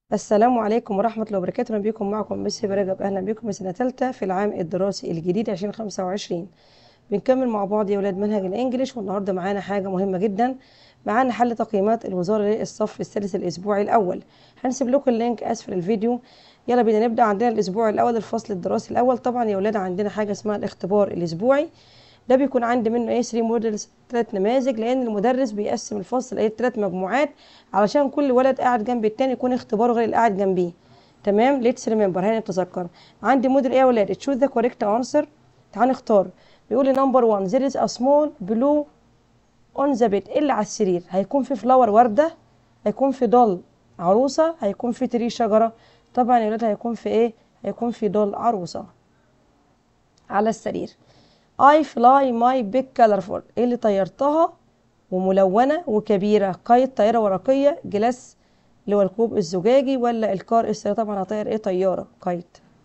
السلام عليكم ورحمة الله وبركاته أهلا بكم معكم مس رجب أهلا بكم سنة تالتة في العام الدراسي الجديد 2025 بنكمل مع بعض يا ولاد منهج الإنجليش والنهاردة معانا حاجة مهمة جدا معانا حل تقييمات الوزارة للصف الثالث الأسبوعي الأول هنسيب لكم اللينك أسفل الفيديو يلا بينا نبدأ عندنا الأسبوع الأول الفصل الدراسي الأول طبعا يا ولاد عندنا حاجة اسمها الاختبار الأسبوعي ده بيكون عندي منه ايه 3 موديلز ثلاث نماذج لان المدرس بيقسم الفصل ايه ثلاث مجموعات علشان كل ولد قاعد جنب التاني يكون اختباره غير اللي قاعد جنبيه تمام ليتس ريمبر هنا نتذكر عندي موديل ايه يا ولاد تشوز ذا كوريكت انسر تعال نختار بيقول لي نمبر 1 there is a small blue on the bed اللي على السرير هيكون في فلاور ورده هيكون في ضل عروسه هيكون في تري شجره طبعا يا ولاد هيكون في ايه هيكون في ضل عروسه على السرير I fly my big colorful اللي طيرتها وملونة وكبيرة قايد طائرة ورقية جلاس اللي هو الكوب الزجاجي ولا الكار السريع طبعا هطير ايه طيارة قايد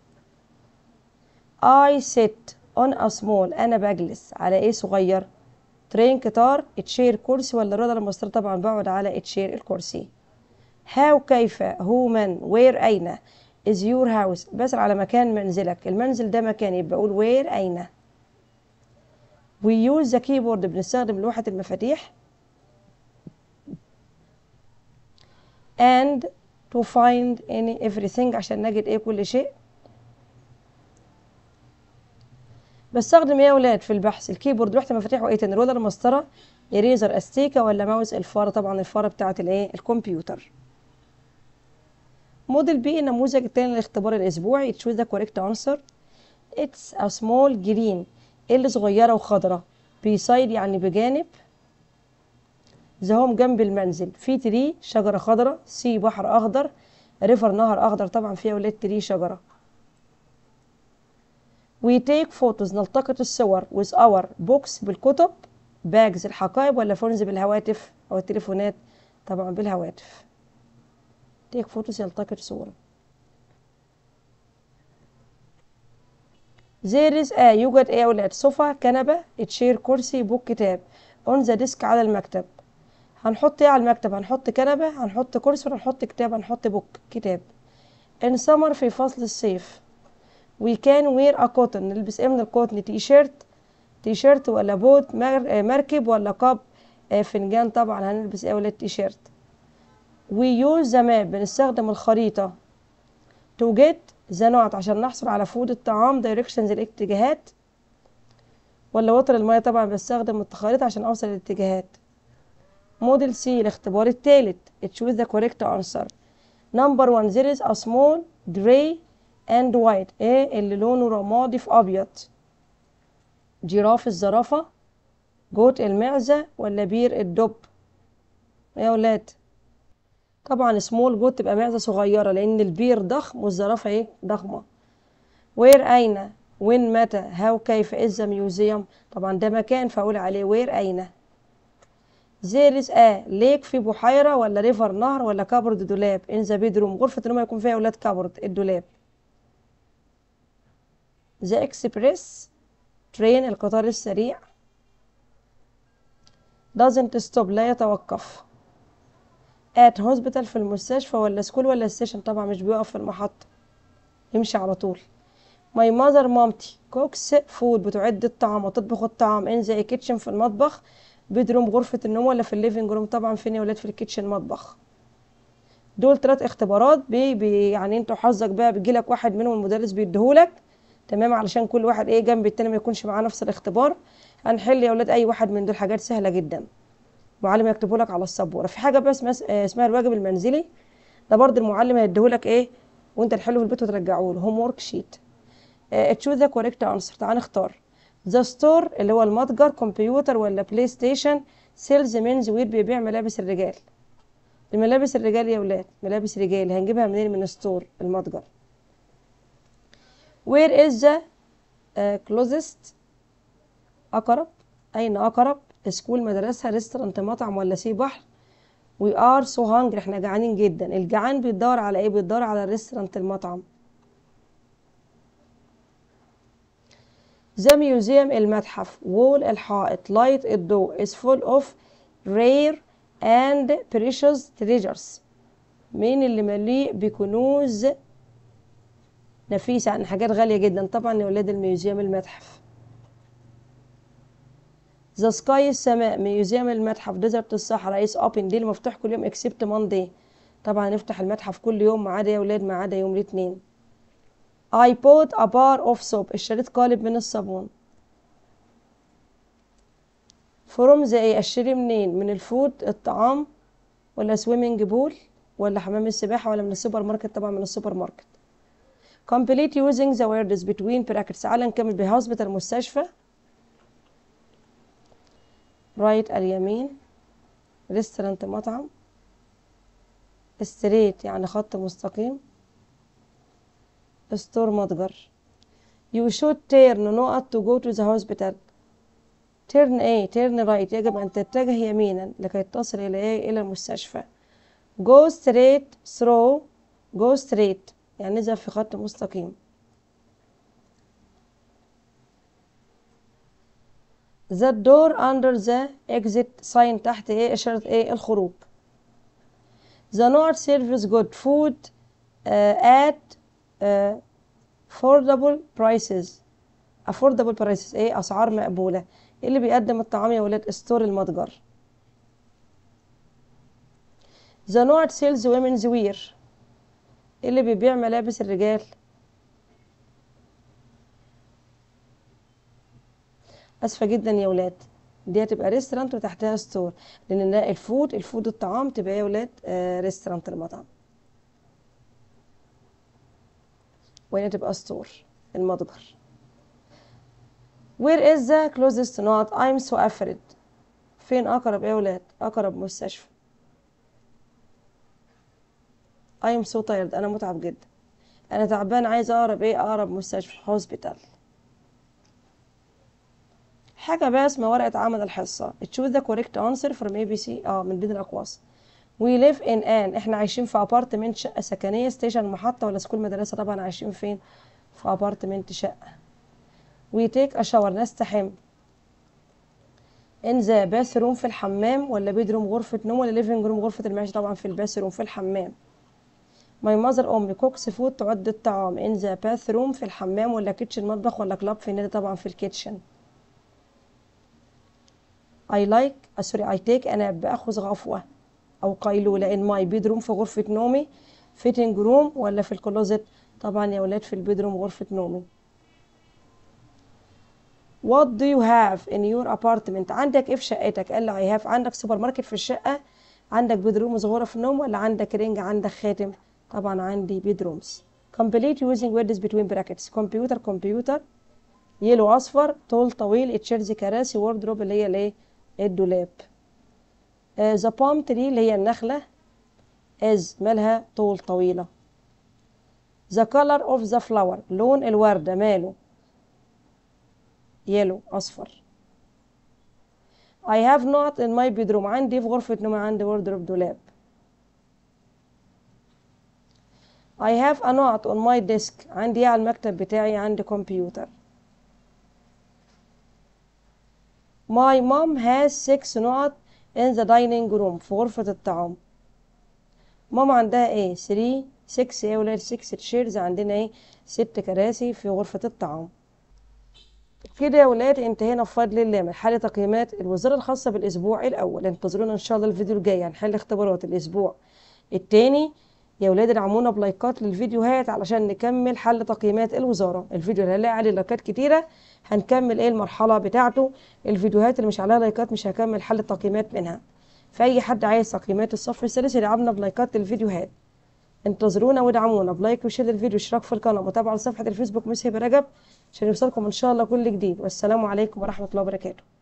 I sit on a small أنا بجلس على ايه صغير ترين قطار تشير كرسي ولا الرادة المصرية طبعا بقعد على تشير الكرسي how كيف هو من where أين is your house بسأل على مكان منزلك المنزل ده مكان يبقى أقول where أين we use the keyboard بنستخدم لوحة المفاتيح and to find any everything عشان نجد ايه كل شيء بستخدم ايه يا ولاد في البحث الكيبورد لوحة المفاتيح وايه تاني رولر مسطرة اريزر استيكة ولا ماوس الفارة طبعا الفارة بتاعة الايه الكمبيوتر موديل بي النموذج التاني للاختبار الاسبوعي choose the correct answer it's a small green اللي صغيرة وخضرة بيسايد يعني بجانب زهوم جنب المنزل في تري شجرة خضرة سي بحر أخضر ريفر نهر أخضر طبعا فيها ولاد تري شجرة we take photos نلتقط الصور with our books بالكتب باجز الحقائب ولا فونز بالهواتف أو التليفونات طبعا بالهواتف take photos يلتقط صورة there is a يوجد ايه يا ولاد صوفا كنبة تشير كرسي بوك كتاب on the desk على المكتب هنحط ايه على المكتب هنحط كنبة هنحط كرسي ولا هنحط كتاب هنحط بوك كتاب in summer في فصل الصيف we can wear a cotton نلبس ايه من القطن تي شيرت تي شيرت ولا بوت مركب ولا قاب فنجان طبعا هنلبس ايه ولا تي شيرت we use the map بنستخدم الخريطة to get ذا نوت عشان نحصل على فود الطعام دايركشنز الاتجاهات ولا وتر المية طبعا بستخدم التخاريط عشان اوصل الاتجاهات موديل سي الاختبار الثالث choose the correct answer number one there is a small gray and white ايه اللي لونه رمادي في ابيض جراف الزرافة جوت المعزة ولا بير الدب يا ولاد طبعا سمول جوت تبقى معزه صغيره لان البير ضخم والزرافه ايه ضخمه وير اين وين متى هاو كيف از ميوزيوم طبعا ده مكان فاقول عليه وير اين زير از ا ليك في بحيره ولا ريفر نهر ولا كابورد دولاب ان ذا بيدروم غرفه النوم يكون فيها اولاد كابورد الدولاب ذا اكسبريس ترين القطار السريع doesn't stop لا يتوقف at hospital في المستشفى ولا سكول ولا ستيشن طبعا مش بيقف في المحطة يمشي على طول my mother مامتي cooks food بتعد الطعام وتطبخ الطعام in the kitchen في المطبخ بدروم غرفة النوم ولا في الليفينج روم طبعا فين يا ولاد في الكيتشن مطبخ دول ثلاث اختبارات بي, بي يعني انت وحظك بقى بيجيلك واحد منهم المدرس بيديهولك تمام علشان كل واحد ايه جنب التاني ما يكونش معاه نفس الاختبار هنحل يا ولاد اي واحد من دول حاجات سهلة جدا المعلم يكتبه لك على السبوره في حاجه بس اسمها الواجب المنزلي ده برضه المعلم هيديهولك ايه وانت تحله في البيت وترجعه له هوم ورك شيت تشوز ذا كوريكت انسر تعال نختار ذا ستور اللي هو المتجر كمبيوتر ولا بلاي ستيشن سيلز مينز وير بيبيع ملابس الرجال الملابس الرجال يا ولاد ملابس رجال هنجيبها منين من ستور المتجر وير از ذا كلوزست اقرب اين اقرب سكول مدرسة ريستورانت مطعم ولا سي بحر وي ار سو هانجري احنا جعانين جدا الجعان بيدور على ايه بيدور على الريستورانت المطعم ذا ميوزيوم المتحف وول الحائط لايت الضوء is full of rare and precious treasures مين اللي مليء بكنوز نفيسة يعني حاجات غالية جدا طبعا يا ولاد الميوزيوم المتحف ذا سكاي السماء ميوزيوم المتحف ديزرت الصحراء is open دي المفتوح كل يوم except Monday طبعا نفتح المتحف كل يوم ما عدا يا ولاد ما عدا يوم الاثنين I bought a bar of soap اشتريت قالب من الصابون فروم ذا ايه اشتري منين من الفود الطعام ولا سويمنج بول ولا حمام السباحة ولا من السوبر ماركت طبعا من السوبر ماركت complete using the words between brackets تعالى نكمل بهوسبيتال مستشفى رايت اليمين ريستورانت مطعم ستريت يعني خط مستقيم ستور متجر you should turn نقط to go to the hospital turn ايه turn right يجب أن تتجه يمينا لكي تصل إلى ايه إلى المستشفى go straight through go straight يعني نذهب في خط مستقيم the door under the exit sign تحت ايه إشارة ايه الخروج the not serves good food uh, at uh, affordable prices affordable prices ايه اسعار مقبولة اللي بيقدم الطعام يا ولاد ستور المتجر the not sells women's wear اللي بيبيع ملابس الرجال اسفه جدا يا ولاد دي هتبقى ريستورانت وتحتها ستور لان ده الفود الفود الطعام تبقى يا ولاد آه ريستورانت المطعم وهنا تبقى ستور المتجر where is the closest not I'm so afraid فين اقرب ايه يا ولاد اقرب مستشفى I am so tired انا متعب جدا انا تعبان عايز اقرب ايه اقرب مستشفى هوسبيتال حاجة بقى اسمها ورقة عمل الحصة choose the correct answer from ABC اه من بين الأقواس we live in an احنا عايشين في ابارتمنت شقة سكنية ستيشن محطة ولا سكول مدرسة طبعا عايشين فين في ابارتمنت شقة we take a shower نستحم in the bathroom في الحمام ولا bedroom غرفة نوم ولا living room غرفة المعيشة طبعا في الباثروم في الحمام my mother أمي cooks food تعد الطعام in the bathroom في الحمام ولا kitchen مطبخ ولا كلاب في النادي طبعا في الكيتشن I like آه سوري I take أنا بأخذ غفوة أو قيلولة in my bedroom في غرفة نومي fitting room ولا في الكلوزت طبعا يا ولاد في البيدروم غرفة نومي What do you have in your apartment عندك ايه في شقتك قال لي I have عندك سوبر ماركت في الشقة عندك بيدروم صغيرة في النوم ولا عندك رينج عندك خاتم طبعا عندي بيدرومز complete using words between brackets كمبيوتر كمبيوتر يلو اصفر طول طويل تشيرز كراسي وردروب اللي هي الايه الدولاب ذا بالم تري اللي هي النخلة از مالها طول طويلة the color of the flower لون الوردة ماله يلو أصفر I have not in my bedroom عندي في غرفة نومي عندي wardrobe دولاب I have a note on my desk عندي إيه على المكتب بتاعي عندي كمبيوتر My mom has six نقط in the dining room في غرفة الطعام ماما عندها ايه 3 6 يا ولاد 6 تشيرز عندنا ايه ست كراسي في غرفة الطعام كده يا ولاد انتهينا بفضل الله من حل تقييمات الوزارة الخاصة بالأسبوع الأول انتظرونا إن شاء الله الفيديو الجاي هنحل اختبارات الأسبوع التاني يا ولاد ادعمونا بلايكات للفيديوهات علشان نكمل حل تقييمات الوزارة الفيديو اللي هنلاقي عليه لايكات كتيرة هنكمل ايه المرحلة بتاعته الفيديوهات اللي مش عليها لايكات مش هكمل حل التقييمات منها فأي حد عايز تقييمات الصف الثالث يدعمنا بلايكات للفيديوهات انتظرونا وادعمونا بلايك وشير الفيديو اشتراك في القناة ومتابعة لصفحة الفيسبوك مسهب رجب عشان يوصلكم ان شاء الله كل جديد والسلام عليكم ورحمة الله وبركاته